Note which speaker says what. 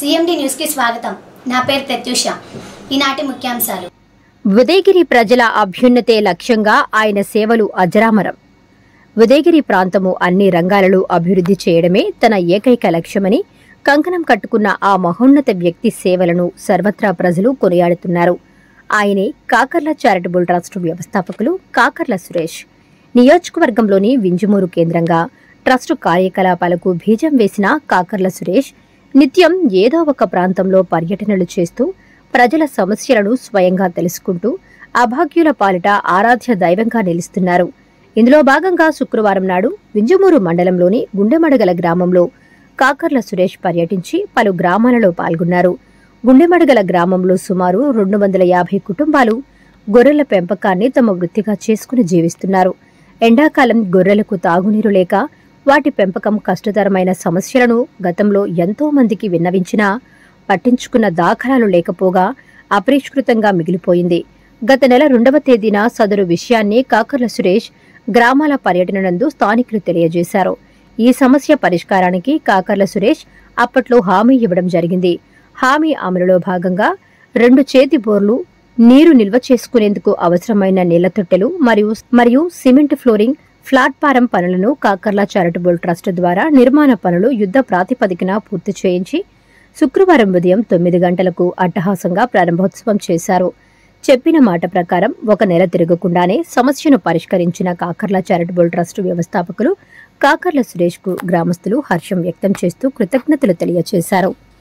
Speaker 1: CMD న్యూస్కి స్వాగతం నా పేరు ప్రత్యూష ఈనాటి ముఖ్యాంశాలు
Speaker 2: ఉదయగిరి ప్రజల అభ్యున్నతే లక్ష్యంగా ఆయన సేవలు అజరామరం ఉదయగిరి ప్రాంతము అన్ని రంగాలలో అభివృద్ధి చేయడమే తన ఏకైక లక్ష్యమని కంకణం కట్టుకున్న ఆ మహోన్నత వ్యక్తి సేవలను సర్వత్రా ప్రజలు కొనియాడుతున్నారు ఆయనే కాకర్ల చారిటబుల్ ట్రస్ట్ వ్యవస్థాపకులు కాకర్ల సురేష్ నియోజకవర్గంలోని వింజమూరు కేంద్రంగా ట్రస్టు కార్యకలాపాలకు బీజం వేసిన కాకర్ల సురేష్ నిత్యం ఏదో ఒక ప్రాంతంలో పర్యటనలు చేస్తూ ప్రజల సమస్యలను స్వయంగా తెలుసుకుంటూ అభాగ్యుల పాలిట ఆరాధ్య దైవంగా నిలుస్తున్నారు ఇందులో భాగంగా శుక్రవారం నాడు వింజమూరు మండలంలోని గుండెమడగల గ్రామంలో కాకర్ల సురేష్ పర్యటించి పలు గ్రామాలలో పాల్గొన్నారు గుండెమడగల గ్రామంలో సుమారు రెండు వందల యాభై కుటుంబాలు గొర్రెల పెంపకాన్ని తమ వృత్తిగా చేసుకుని జీవిస్తున్నారు ఎండాకాలం గొర్రెలకు తాగునీరు లేక వాటి పెంపకం కష్టతరమైన సమస్యలను గతంలో ఎంతో మందికి విన్నవించినా పట్టించుకున్న దాఖలాలు లేకపోగా అపరిష్కృతంగా మిగిలిపోయింది గత నెల రెండవ తేదీన సదరు విషయాన్ని కాకర్ల సురేష్ గ్రామాల పర్యటన నందు స్థానికులు తెలియజేశారు ఈ సమస్య పరిష్కారానికి కాకర్ల సురేష్ అప్పట్లో హామీ ఇవ్వడం జరిగింది హామీ అమలులో భాగంగా రెండు చేతి బోర్లు నీరు నిల్వ చేసుకునేందుకు అవసరమైన నీళ్ల తొట్టెలు మరియు మరియు సిమెంట్ ఫ్లోరింగ్ ప్లాట్ఫారం పనులను కాకర్ల చారిటబుల్ ట్రస్ట్ ద్వారా నిర్మాణ పనులు యుద్ధ ప్రాతిపదికన పూర్తి చేయించి శుక్రవారం ఉదయం తొమ్మిది గంటలకు అట్టహాసంగా ప్రారంభోత్సవం చేశారు చెప్పిన మాట ప్రకారం ఒక నెల తిరగకుండానే సమస్యను పరిష్కరించిన కాకర్ల చారిటబుల్ ట్రస్ట్ వ్యవస్థాపకులు కాకర్ల సురేష్ కు గ్రామస్తులు హర్షం వ్యక్తం చేస్తూ కృతజ్ఞతలు తెలియజేశారు